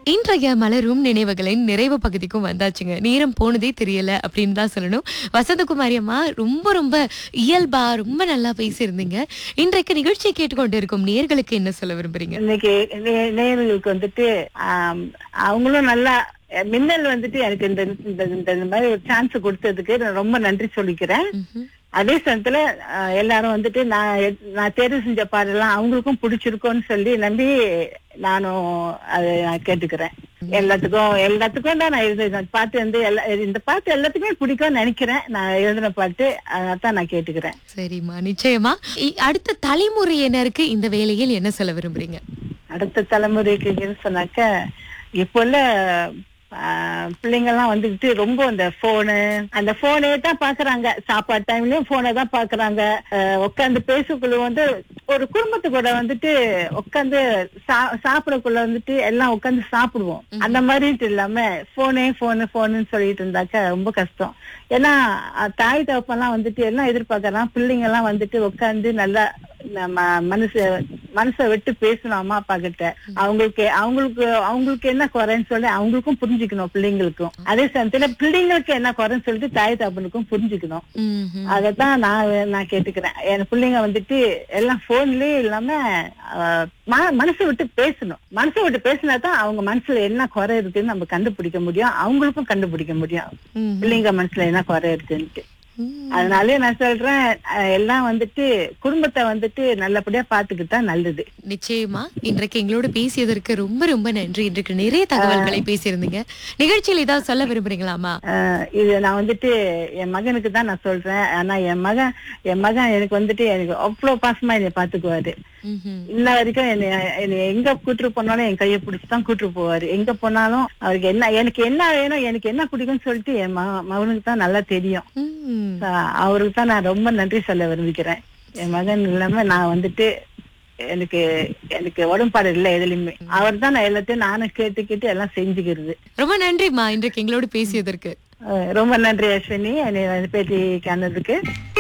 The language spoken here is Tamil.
இன்றைய மலரும் நினைவுகளின் நிறைவு பகுதிக்கும் வந்தாச்சுங்க நேரம் போனதே தெரியல அப்படின்னு தான் சொல்லணும் வசந்தகுமாரி அம்மா ரொம்ப ரொம்ப இயல்பா ரொம்ப நல்லா பேசியிருந்தீங்க இன்றைக்கு நிகழ்ச்சியை கேட்டுக்கொண்டு இருக்கும் நேர்களுக்கு என்ன சொல்ல விரும்புறீங்க இன்னைக்கு நே- நேயர்களுக்கு வந்துட்டு ஆம், அவங்களும் நல்லா அஹ், மின்னல் வந்துட்டு எனக்கு இந்த இந்த இந்த- இந்த மாதிரி ஒரு சான்ஸ் கொடுத்ததுக்கு நான் ரொம்ப நன்றி சொல்லிக்கிறேன் ம்ஹும். அதே சமயத்துல அஹ், எல்லாரும் வந்துட்டு நான் எட்- நான் தேர்வு செஞ்ச பாடலாம் அவங்களுக்கும் பிடிச்சிருக்கோன்னு சொல்லி நம்பி நானும் அதை நான் கேட்டுக்கிறேன் எல்லாத்துக்கும் எல்லாத்துக்கும் தான் நான் எழுது பாட்டு வந்து எல்லா இந்த பாட்டு எல்லாத்துக்குமே பிடிக்கும்னு நினைக்கிறேன் நான் எழுதின பாட்டு அதான் நான் கேட்டுக்கிறேன் சரிம்மா நிச்சயமா இ- அடுத்த தலைமுறையினருக்கு இந்த வேலையில் என்ன சொல்ல விரும்புறீங்க அடுத்த தலைமுறைக்கு சொன்னாக்க இப்போ உள்ள பிள்ளைங்க எல்லாம் வந்துட்டு ரொம்ப அந்த போனு அந்த போனே தான் பாக்குறாங்க சாப்பாடு டைம்லயும் போனை தான் பாக்குறாங்க உட்காந்து பேசக்குள்ள வந்து ஒரு குடும்பத்து கூட வந்துட்டு உட்காந்து சாப்பிடக்குள்ள வந்துட்டு எல்லாம் உட்காந்து சாப்பிடுவோம் அந்த மாதிரி இல்லாம போனே போனு போனுன்னு சொல்லிட்டு இருந்தாக்க ரொம்ப கஷ்டம் ஏன்னா அஹ், தாய் தகப்பெல்லாம் வந்துட்டு எல்லாம் எதிர்பார்க்கறான் பிள்ளைங்க எல்லாம் வந்துட்டு உட்காந்து நல்லா நம்ம மனசு மனசை விட்டு பேசணும் அம்மா அப்பா கிட்ட அவங்களுக்கு அவங்களுக்கு அவங்களுக்கு என்ன குறைன்னு சொல்லி அவங்களுக்கும் புரிஞ்சுக்கணும் பிள்ளைங்களுக்கும் அதே சமயத்துல பிள்ளைங்களுக்கு என்ன குறைன்னு சொல்லிட்டு தாய் தகப்பனுக்கும் புரிஞ்சுக்கணும் ம்ஹும். அதத்தான் நான் நான் கேட்டுக்கிறேன் என் பிள்ளைங்க வந்துட்டு எல்லாம் போன்லயே இல்லாம ஆஹ், ம- மனசை விட்டு பேசணும் மனசை விட்டு பேசினா தான் அவங்க மனசுல என்ன குறை இருக்குன்னு நம்ம கண்டுபிடிக்க முடியும் அவங்களுக்கும் கண்டுபிடிக்க முடியும் ம்ஹும். பிள்ளைங்க மனசுல என்ன குறை இருக்குன்ட்டு ம். அதனாலே நான் சொல்றேன் அஹ், எல்லாம் வந்துட்டு குடும்பத்தை வந்துட்டு நல்லபடியா பாத்துக்கிட்டா நல்லது நிச்சயமா இன்றைக்கு எங்களோட பேசியதற்கு ரொம்ப ரொம்ப நன்றி இன்றைக்கு நிறைய தகவல்களை பேசியிருந்தீங்க நிகழ்ச்சியில் ஏதாவது சொல்ல விரும்புறீங்களாமா அஹ், இது நான் வந்துட்டு என் மகனுக்கு தான் நான் சொல்றேன் ஆனா என் மகன் என் மகன் எனக்கு வந்துட்டு எனக்கு அவ்வளவு பாசமா என்னை பாத்துக்குவாரு ம்ஹும். இன்ன வரைக்கும் என்னை என்னை எங்க கூட்டு போனாலும் என் கையை பிடிச்சு தான் கூட்டு போவாரு எங்க போனாலும் அவருக்கு என்ன எனக்கு என்ன வேணும் எனக்கு என்ன பிடிக்கும்னு சொல்லிட்டு என் மக- மகனுக்கு தான் நல்லா தெரியும் ம். அஹ், அவருக்கு தான் நான் ரொம்ப நன்றி சொல்ல விரும்பிக்கிறேன் என் மகன் இல்லாம நான் வந்துட்டு எனக்கு எனக்கு உடன்பாடு இல்லை எதுலயுமே அவர் தான் நான் எல்லாத்தையும் நானும் கேட்டு கேட்டு எல்லாம் செஞ்சுக்கிறது ரொம்ப நன்றிம்மா இன்றைக்கு எங்களோட பேசியதற்கு அஹ் ரொம்ப நன்றி அஸ்வினி என்னை பேட்டி காணதுக்கு